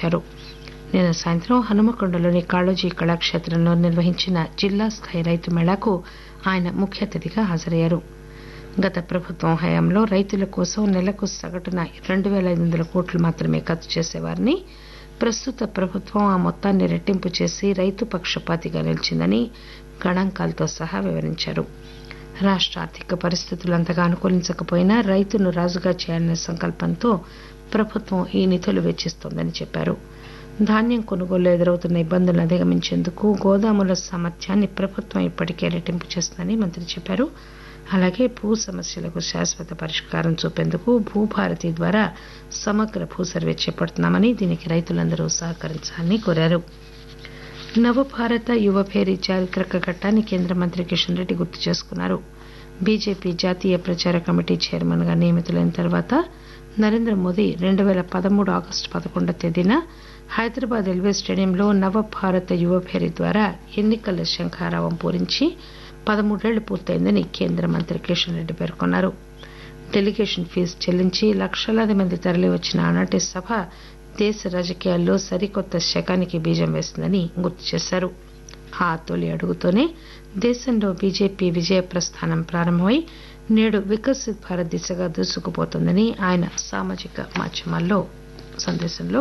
నిర్వహించారు నిన్న సాయంత్రం హనుమకొండలోని కాళోజీ కళాక్షేత్రంలో నిర్వహించిన జిల్లా స్థాయి రైతు మేళాకు ఆయన ముఖ్య అతిథిగా హాజరయ్యారు గత ప్రభుత్వం హయాంలో రైతుల కోసం నెలకు సగటున రెండు పేల ఐదు వందల కోట్లు మాత్రమే ఖర్చు చేసేవారని ప్రస్తుత ప్రభుత్వం ఆ మొత్తాన్ని రెట్టింపు చేసి రైతు పక్షపాతిగా నిలిచిందని గణాంకాలతో సహా వివరించారు రాష్ట ఆర్థిక పరిస్థితులు అంతగా అనుకూలించకపోయినా రైతును రాజుగా చేయాలనే సంకల్పంతో ప్రభుత్వం ఈ నిధులు వెచ్చిస్తోందని చెప్పారు ధాన్యం కొనుగోలు ఎదురవుతున్న ఇబ్బందులను అధిగమించేందుకు గోదాముల సామర్థ్యాన్ని ప్రభుత్వం ఇప్పటికే రెట్టింపు చేస్తుందని మంత్రి చెప్పారు అలాగే భూ సమస్యలకు శాశ్వత పరిష్కారం చూపేందుకు భూభారతి ద్వారా సమగ్ర భూ సర్వే చేపడుతున్నామని దీనికి రైతులందరూ సహకరించాలని కోరారు నవభారత యువభేరి చారిత్రక ఘట్టాన్ని కేంద్ర మంత్రి కిషన్ రెడ్డి గుర్తు చేసుకున్నారు బీజేపీ జాతీయ ప్రచార కమిటీ చైర్మన్ గా నియమితులైన తర్వాత నరేంద్ర మోదీ రెండు పేల పదమూడు ఆగస్టు పదకొండవ తేదీన హైదరాబాద్ రైల్వే స్టేడియంలో నవభారత యువభేరి ద్వారా ఎన్నికల శంఖారావం పూరించి పదమూడేళ్లు పూర్తయిందని కేంద్ర మంత్రి కిషన్ రెడ్డి పేర్కొన్నారు డెలిగేషన్ ఫీజు చెల్లించి లక్షలాది మంది తరలివచ్చిన ఆనాటి సభ దేశ రాజకీయాల్లో సరికొత్త శకానికి బీజం వేసిందని గుర్తు చేశారు ఆ తొలి అడుగుతోనే దేశంలో బీజేపీ విజయ ప్రస్థానం ప్రారంభమై నేడు వికసిత్ భారత్ దిశగా దూసుకుపోతోందని ఆయన సామాజిక మాధ్యమాల్లో సందేశంలో